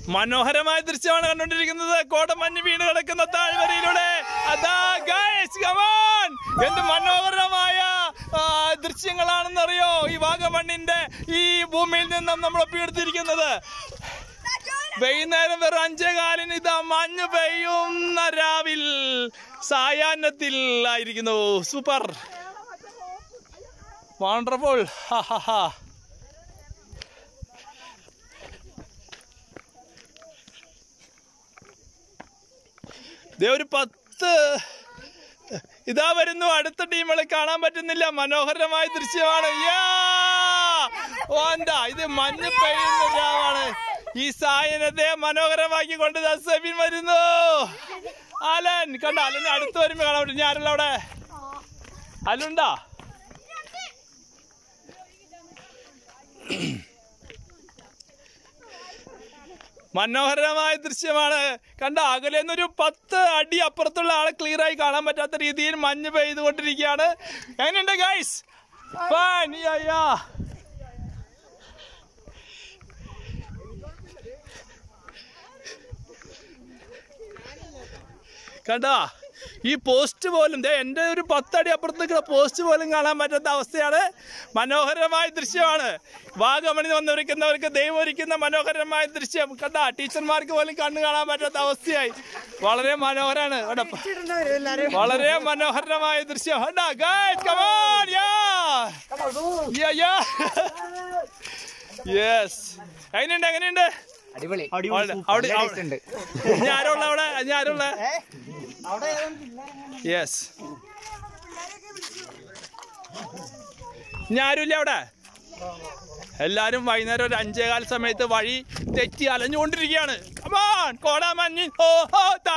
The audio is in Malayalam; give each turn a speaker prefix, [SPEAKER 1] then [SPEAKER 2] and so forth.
[SPEAKER 1] മനോഹരമായ ദൃശ്യമാണ് കണ്ടുകൊണ്ടിരിക്കുന്നത് കോടമഞ്ഞ് വീണ് കിടക്കുന്ന താഴ്വരയിലൂടെ അതാ guys, come on! എന്ത് മനോഹരമായ ആ, ദൃശ്യങ്ങളാണെന്നറിയോ ഈ വാഗമണ്ണിന്റെ ഈ ഭൂമിയിൽ നിന്നും നമ്മൾ ഒപ്പിയെടുത്തിരിക്കുന്നത് വൈകുന്നേരം വെറും അഞ്ചേ കാലിന് ഇതാ മഞ്ഞ് പെയ്യുന്ന രാവിൽ സായാഹ്നത്തിൽ ആയിരിക്കുന്നു സൂപ്പർ വണ്ടർഫുൾ ഹാ ഹാ ഹാ ദേ ഒരു പത്ത് ഇതാ വരുന്നു അടുത്ത ടീമുകളെ കാണാൻ പറ്റുന്നില്ല മനോഹരമായ ദൃശ്യമാണ് യാ! ഓന്താ ഇത് മഞ്ഞ് പെയ്യുന്ന രാവാണ് ഈ സായനത്തെ മനോഹരമാക്കി കൊണ്ട് ദാ സെബിൻ വരുന്നു അലൻ കണ്ട അലൻ അടുത്ത് വരുമ്പോ കാണാൻ പറ്റും ഞാനല്ല അവിടെ അലുണ്ടാ മനോഹരമായ ദൃശ്യമാണ് കണ്ട അകലെ നിന്നൊരു പത്ത് അടി അപ്പുറത്തുള്ള ആളെ ക്ലിയർ ആയി കാണാൻ പറ്റാത്ത രീതിയിൽ മഞ്ഞ് പെയ്തുകൊണ്ടിരിക്കുകയാണ് എങ്ങനെയുണ്ട് ഗൈസ് കണ്ട ഈ പോസ്റ്റ് പോലും ദേ എൻ്റെ ഒരു പത്തടി അപ്പുറത്ത് നിൽക്കുന്ന പോസ്റ്റ് പോലും കാണാൻ പറ്റാത്ത അവസ്ഥയാണ് മനോഹരമായ ദൃശ്യമാണ് വാഗമണി വന്നിരിക്കുന്നവർക്ക് ദൈവം ഒരുക്കുന്ന മനോഹരമായ ദൃശ്യം കണ്ട ടീച്ചർമാർക്ക് പോലും കണ്ണു കാണാൻ പറ്റാത്ത അവസ്ഥയായി വളരെ മനോഹരമാണ് ഇവിടെ വളരെ മനോഹരമായ ദൃശ്യം കണ്ടാ guys, come on, yeah. Yeah, yeah. Yes. എങ്ങനെയുണ്ട് എങ്ങനെയുണ്ട്
[SPEAKER 2] അടിപൊളി
[SPEAKER 1] അവിടെ അവിടെ
[SPEAKER 2] നല്ല taste ഉണ്ട്
[SPEAKER 1] ഇനി ആരുള്ള അവിടെ ഇനി ആരുള്ള യെസ് ഇനി ആരുമില്ല അവിടെ എല്ലാരും വൈകുന്നേരം ഒരു അഞ്ചേകാല സമയത്ത് വഴി തെറ്റി അലഞ്ഞുകൊണ്ടിരിക്കുകയാണ് കമാൻ കോടാമഞ്ഞ് ഓ ഹോ